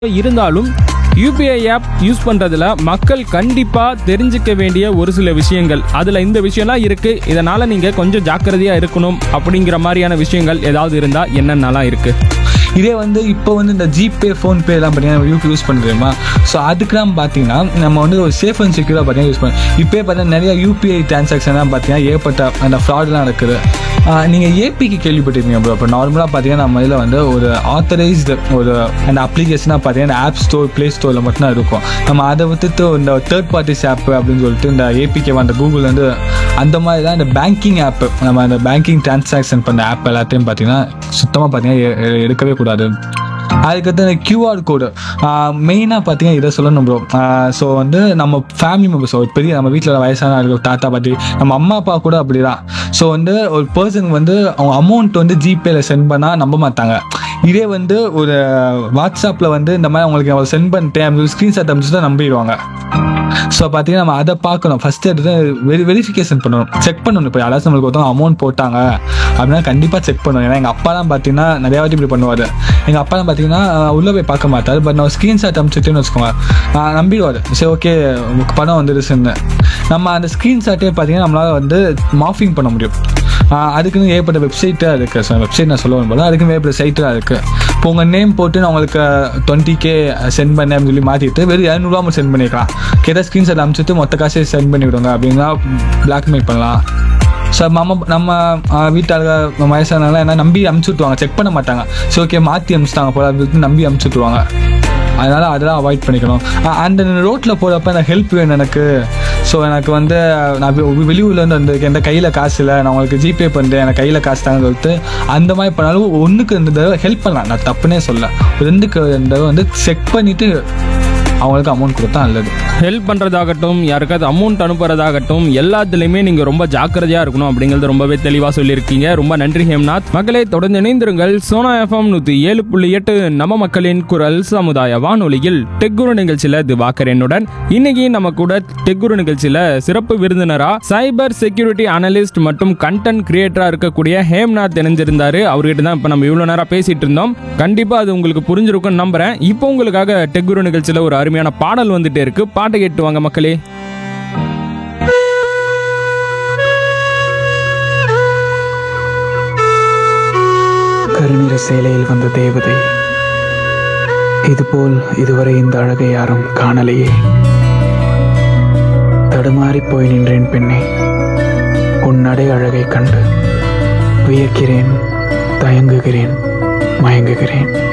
இருந்தாலும் UPI app use பண்ணுறதுல மக்கள் கண்டிப்பாக தெரிஞ்சுக்க வேண்டிய ஒரு சில விஷயங்கள் அதில் இந்த விஷயம்லாம் இருக்குது இதனால் நீங்கள் கொஞ்சம் ஜாக்கிரதையாக இருக்கணும் அப்படிங்கிற மாதிரியான விஷயங்கள் ஏதாவது இருந்தால் என்னென்னலாம் இருக்குது இதே வந்து இப்போ வந்து இந்த ஜிபே ஃபோன்பே எல்லாம் பார்த்தீங்கன்னா யூ யூஸ் பண்ணுறோமா ஸோ அதுக்கெல்லாம் பார்த்தீங்கன்னா நம்ம வந்து ஒரு சேஃப் அண்ட் செக்யூராக பார்த்தீங்கன்னா யூஸ் பண்ணணும் இப்போயே பார்த்தீங்கன்னா நிறைய யூபிஐ டிரான்சாக்ஷன்லாம் பார்த்தீங்கன்னா ஏற்பட்ட அந்த ஃப்ராட்லாம் இருக்குது நீங்கள் ஏபிக்கு கேள்விப்பட்டிருக்கீங்க ப்ரோ இப்போ நார்மலாக பார்த்தீங்கன்னா நம்ம இதில் வந்து ஒரு ஆத்தரைஸ்டு ஒரு அந்த அப்ளிகேஷனாக பார்த்தீங்கன்னா ஆப் ஸ்டோர் ப்ளே ஸ்டோரில் மட்டும்தான் இருக்கும் நம்ம அதை விட்டுட்டு இந்த தேர்ட் பார்ட்டிஸ் ஆப் அப்படின்னு சொல்லிட்டு இந்த ஏபிகே அந்த கூகுள் வந்து அந்த மாதிரி தான் இந்த பேங்கிங் ஆப் நம்ம அந்த பேங்கிங் டிரான்சாக்ஷன் பண்ண ஆப் எல்லாத்தையும் பார்த்தீங்கன்னா சுத்தமாக பார்த்தீங்கன்னா எ- எ- எடுக்கவே கூடாது அதுக்கடுத்து இந்த கியூஆர் கோடு மெயினாக பார்த்தீங்கன்னா இதை சொல்லணும் ப்ரோ ஸோ வந்து நம்ம ஃபேமிலி மெம்பர்ஸ் ஒரு பெரிய நம்ம வீட்டில் வயசான ஆளுங்க, தாத்தா பாட்டி நம்ம அம்மா அப்பா கூட அப்படி தான் ஸோ வந்து ஒரு பர்சன் வந்து அவங்க அமௌண்ட் வந்து ஜிபேல சென்ட் பண்ணால் நம்ப மாட்டாங்க இதே வந்து ஒரு வாட்ஸ்அப்பில் வந்து இந்த மாதிரி அவங்களுக்கு அவள் சென்ட் பண்ணிட்டேன் அப்படின்னு ஸ்க்ரீன்ஷாட் அமைச்சு தான் நம்பிடுவாங்க ஸோ பார்த்தீங்கன்னா நம்ம அதை பார்க்கணும் ஃபஸ்ட்டு எடுத்து வெரி வெரிஃபிகேஷன் பண்ணணும் செக் பண்ணணும் இப்போ யாராச்சும் நம்மளுக்கு ஒருத்தவங்க அமௌண்ட் போட்டாங்க அப்படின்னா கண்டிப்பாக செக் பண்ணணும் ஏன்னா எங்கள் அப்பாலாம் பார்த்தீங்கன்னா நிறையா வாட்டி இப்படி பண்ணுவார் எங்கள் அப்பாலாம் பார்த்தீங்கன்னா அஹ், உள்ளே போய் பார்க்க மாட்டார் பட் நான் ஸ்க்ரீன்ஷாட் அனுப்பிச்சிட்டேன்னு வச்சுக்கோங்க அஹ், நம்பிடுவார் சரி ஓகே உங்களுக்கு பணம் வந்துடுச்சுன்னு நம்ம அந்த ஸ்க்ரீன்ஷாட்டே பார்த்தீங்கன்னா நம்மளால் வந்து மாஃபிங் பண்ண முடியும் ஆஹ் அதுக்குன்னு ஏற்பட்ட வெப்சைட்டாக இருக்குது ஸோ வெப்சைட் நான் சொல்லுவேன் போல அதுக்குன்னு ஏற்பட்ட சைட்டாக இருக்குது இப்போ உங்கள் நேம் போட்டு நான் உங்களுக்கு டுவெண்ட்டி கே சென்ட் பண்ணேன் அப்படின்னு சொல்லி மாற்றிட்டு வெறும் இரநூறுவா மட்டும் சென்ட் பண்ணிக்கலாம் கேட்டால் ஸ்க்ரீன்ஷாட் அனுப்பிச்சிட்டு மொத்த காசை சென்ட் பண்ணி விடுங்க அப்படின்னா பிளாக்மெயில் பண்ணலாம் ஸோ நம்ம நம்ம வீட்டாளுங்க வயசானவங்களாம் என்ன நம்பி அமுச்சு விட்ருவாங்க செக் பண்ண மாட்டாங்க ஸோ ஓகே மாற்றி அமுச்சிட்டாங்க போல அப்படின்னு சொல்லிட்டு நம்பி அமுச்சு விட்ருவாங்க அதனால் அதெல்லாம் அவாய்ட் பண்ணிக்கணும் அந்த ரோட்டில் போகிறப்ப எனக்கு ஹெல்ப் வேணும் எனக்கு ஸோ எனக்கு வந்து நான் வெ- வெளியூர்லேருந்து வந்திருக்கேன் எந்த கையில் காசு இல்லை நான் உங்களுக்கு ஜிபே பண்ணுறேன் எனக்கு கையில் காசு தாங்கன்னு சொல்லிட்டு அந்த மாதிரி பண்ணாலும் ஒன்றுக்கு ரெண்டு தடவை ஹெல்ப் பண்ணலாம் நான் தப்புனே சொல்ல ரெண்டுக்கு ரெண்டு தடவை வந்து செக் பண்ணிவிட்டு அவங்களுக்கு அமௌண்ட் கொடுத்தா நல்லது ஹெல்ப் பண்ணுறதாகட்டும் யாருக்காவது அமௌண்ட் அனுப்புறதாகட்டும் எல்லாத்துலேயுமே நீங்கள் ரொம்ப ஜாக்கிரதையாக இருக்கணும் அப்படிங்கிறது ரொம்பவே தெளிவாக சொல்லியிருக்கீங்க ரொம்ப நன்றி ஹேம்நாத் மக்களை தொடர்ந்து இணைந்திருங்கள் சோனா எஃப்எம் நூற்றி ஏழு புள்ளி எட்டு நம்ம மக்களின் குரல் சமுதாய வானொலியில் டெக்குரு நிகழ்ச்சியில் திவாகர் என்னுடன் இன்னைக்கு நம்ம கூட டெக்குரு நிகழ்ச்சியில் சிறப்பு விருந்தினரா சைபர் செக்யூரிட்டி அனலிஸ்ட் மற்றும் கண்டென்ட் கிரியேட்டரா இருக்கக்கூடிய ஹேம்நாத் இணைஞ்சிருந்தாரு அவர்கிட்ட தான் இப்போ நம்ம இவ்வளோ நேரம் பேசிட்டு இருந்தோம் கண்டிப்பாக அது உங்களுக்கு புரிஞ்சிருக்கும்னு நம்புறேன் இப்போ உங்களுக்காக டெக்குரு நிகழ்ச்சியில் ஒரு அருமையான பாடல் வந்துட்டே இருக்கு பாட்டை கேட்டு வாங்க மக்களே கருநிற சேலையில் வந்த தேவதை இதுபோல் இதுவரை இந்த அழகை யாரும் காணலையே தடுமாறிப் போய் நின்றேன் பெண்ணே உன் நடை அழகை கண்டு வியக்கிறேன் தயங்குகிறேன் மயங்குகிறேன்